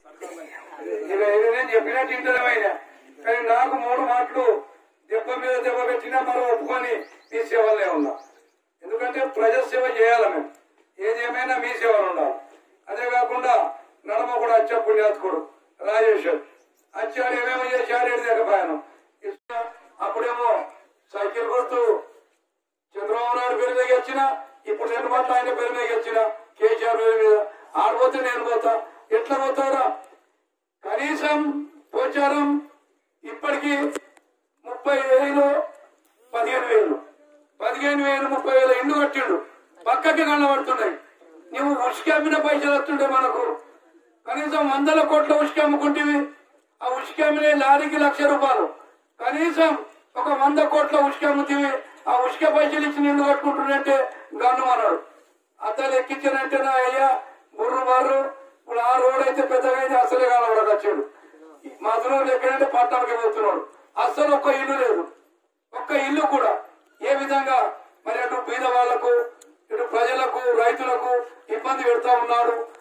ఇక ఇది నేను చెప్పినట్టు ఇంటర్మైనా కానీ నాకు మూడు మాటలు దెబ్బ మీద దెబ్బ పెట్టినా మనం ఒప్పుకొని మీ సేవలే ఉన్నా ఎందుకంటే ప్రజా సేవ చేయాలి మేము ఏది ఏమైనా మీ సేవలు ఉండాలి అదే కాకుండా నడమ కూడా అచ్చ పుణ్యాత్కుడు రాజేశ్వర్ అచ్చాడు ఏమేమో చేశాడు ఏడు దగ్గర అప్పుడేమో సైకిల్ గుర్తు చంద్రబాబు నాయుడు పేరు మీద వచ్చిన ఇప్పుడు నేను మాత్రం ఆయన పేరు మీద వచ్చిన కేసీఆర్ పేరు మీద ఆడిపోతే నేను పోతా ఎట్లా పోతారా కనీసం పోచారం ఇప్పటికి ముప్పై వేలు పదిహేను వేలు పదిహేను వేలు ముప్పై వేలు ఇండు కట్టిండు పక్కకి కనబడుతున్నాయి నువ్వు ఉసుక అమ్మిన పైసలు వస్తుండే మనకు కనీసం వందల కోట్ల ఉసుక అమ్ముకుంటేవి ఆ ఉసుక అమ్మిన లారీకి లక్ష రూపాయలు కనీసం ఒక వంద కోట్ల ఉసుక అమ్ముతీవి ఆ ఉసుక పైసలు ఇచ్చి నిండు కట్టుకుంటున్నట్టే గన్ను అన్నాడు అద్దాలు ఎక్కించానంటే నా అయ్యా బుర్రు బారు ఇప్పుడు ఆ రోడ్ అయితే పెద్దగా అయితే అసలే కనబడక వచ్చాడు మా దూరం ఎక్కడంటే పట్టణానికి పోతున్నాడు అస్సలు ఒక్క ఇల్లు లేదు ఒక్క ఇల్లు కూడా ఏ విధంగా మరి అటు పేద వాళ్లకు ఇటు ప్రజలకు రైతులకు ఇబ్బంది పెడతా ఉన్నాడు